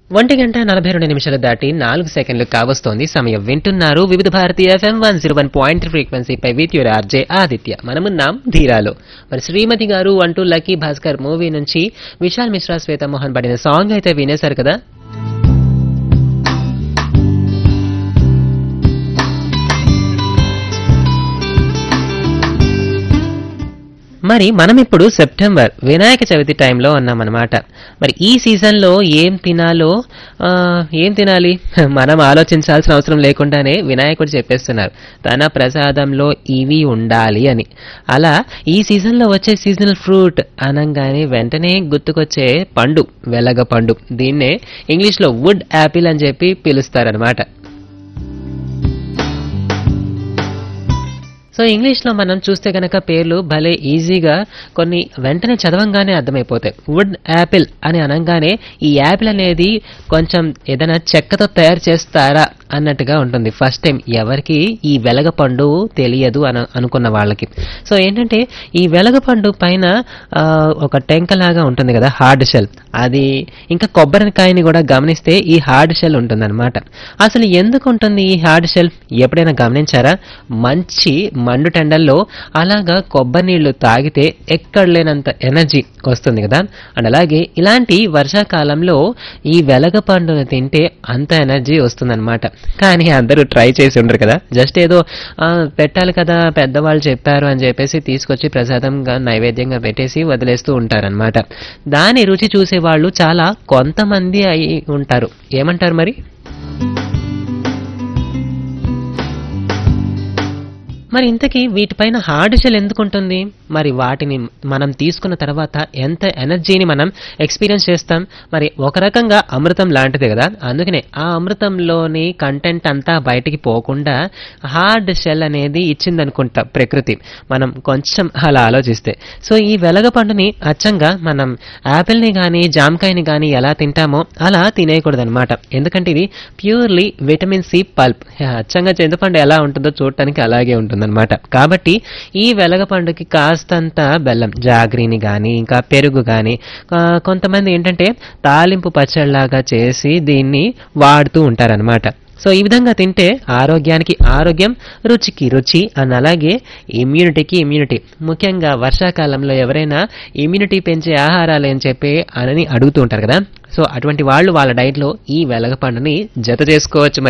ఒంటి గంట నలభై రెండు నిమిషాలు దాటి నాలుగు సెకండ్లు కావస్తోంది సమయం వింటున్నారు Vividh Bharati FM one zero one point ఫ్రీక్వెన్సీపై విత్ యూర్ ఆర్జే ఆదిత్య మనమున్నాం ధీరాలో మరి శ్రీమతి గారు అంటూ లక్కీ భాస్కర్ మూవీ నుంచి విశాల్ మిశ్రా శ్వేత మోహన్ పడిన సాంగ్ అయితే వినేశారు కదా మరి మనం ఇప్పుడు సెప్టెంబర్ వినాయక చవితి టైంలో ఉన్నామన్నమాట మరి ఈ సీజన్లో ఏం తినాలో ఆ, ఏం తినాలి మనం ఆలోచించాల్సిన అవసరం లేకుండానే వినాయకుడు చెప్పేస్తున్నారు తన ప్రసాదంలో ఇవి ఉండాలి అని అలా ఈ సీజన్లో వచ్చే సీజనల్ ఫ్రూట్ అనగానే వెంటనే గుర్తుకొచ్చే పండు వెలగ పండు దీన్నే ఇంగ్లీష్లో వుడ్ యాపిల్ అని చెప్పి పిలుస్తారనమాట సో ఇంగ్లీష్లో మనం చూస్తే గనక పేర్లు భలే ఈజీగా కొన్ని వెంటనే చదవంగానే అర్థమైపోతాయి వుడ్ యాపిల్ అని అనగానే ఈ యాపిల్ అనేది కొంచెం ఏదైనా చెక్కతో తయారు చేస్తారా అన్నట్టుగా ఉంటుంది ఫస్ట్ టైం ఎవరికి ఈ వెలగపండు తెలియదు అని అనుకున్న వాళ్ళకి సో ఏంటంటే ఈ వెలగపండు పైన ఆ, ఒక టెంకలాగా ఉంటుంది కదా హార్డ్ షెల్ అది ఇంకా కొబ్బరికాయని కూడా గమనిస్తే ఈ హార్డ్ షెల్ ఉంటుందన్నమాట అసలు ఎందుకు ఉంటుంది ఈ హార్డ్ షెల్ ఎప్పుడైనా గమనించారా మంచి మండు టెండల్లో అలాగా కొబ్బరి నీళ్లు తాగితే ఎక్కడ లేనంత ఎనర్జీ వస్తుంది కదా అండ్ అలాగే ఇలాంటి వర్షాకాలంలో ఈ వెలగ పండును తింటే అంత ఎనర్జీ వస్తుందన్నమాట కానీ అందరూ ట్రై చేసి ఉండరు కదా జస్ట్ ఏదో ఆ, పెట్టాలి కదా పెద్దవాళ్ళు చెప్పారు అని చెప్పేసి తీసుకొచ్చి ప్రసాదంగా నైవేద్యంగా పెట్టేసి వదిలేస్తూ ఉంటారనమాట దాని రుచి చూసే వాళ్ళు చాలా కొంతమంది అయి ఉంటారు ఏమంటారు మరి మరి ఇంతకీ వీటిపైన హార్డ్ షెల్ ఎందుకు ఉంటుంది మరి వాటిని మనం తీసుకున్న తర్వాత ఎంత ఎనర్జీని మనం ఎక్స్పీరియన్స్ చేస్తాం మరి ఒక రకంగా అమృతం లాంటిదే కదా అందుకనే ఆ అమృతంలోని కంటెంట్ అంతా బయటికి పోకుండా హార్డ్ షెల్ అనేది ఇచ్చిందనుకుంటా ప్రకృతి మనం కొంచెం అలా ఆలోచిస్తే సో ఈ వెలగ పండుని అచ్చంగా మనం యాపిల్ని కానీ జామకాయని కానీ ఎలా తింటామో అలా తినేయకూడదు అనమాట ఎందుకంటే ఇది ప్యూర్లీ విటమిన్ సి పల్ప్ అచ్చంగా చింతపండు ఎలా ఉంటుందో చూడటానికి అలాగే ఉంటుందన్నమాట కాబట్టి ఈ వెలగ పండుకి కాస్తంత బెల్లం జాగ్రీని కానీ ఇంకా పెరుగు కానీ కొంతమంది ఏంటంటే తాలింపు పచ్చళ్ళలాగా చేసి దీన్ని వాడుతూ ఉంటారనమాట సో ఈ విధంగా తింటే ఆరోగ్యానికి ఆరోగ్యం రుచికి రుచి అని అలాగే ఇమ్యూనిటీకి ఇమ్యూనిటీ ముఖ్యంగా వర్షాకాలంలో ఎవరైనా ఇమ్యూనిటీ పెంచే ఆహారాలు అని చెప్పి అని అడుగుతూ ఉంటారు కదా సో అటువంటి వాళ్ళు వాళ్ళ డైట్లో ఈ వెలగ పండుని జత చేసుకోవచ్చు మరి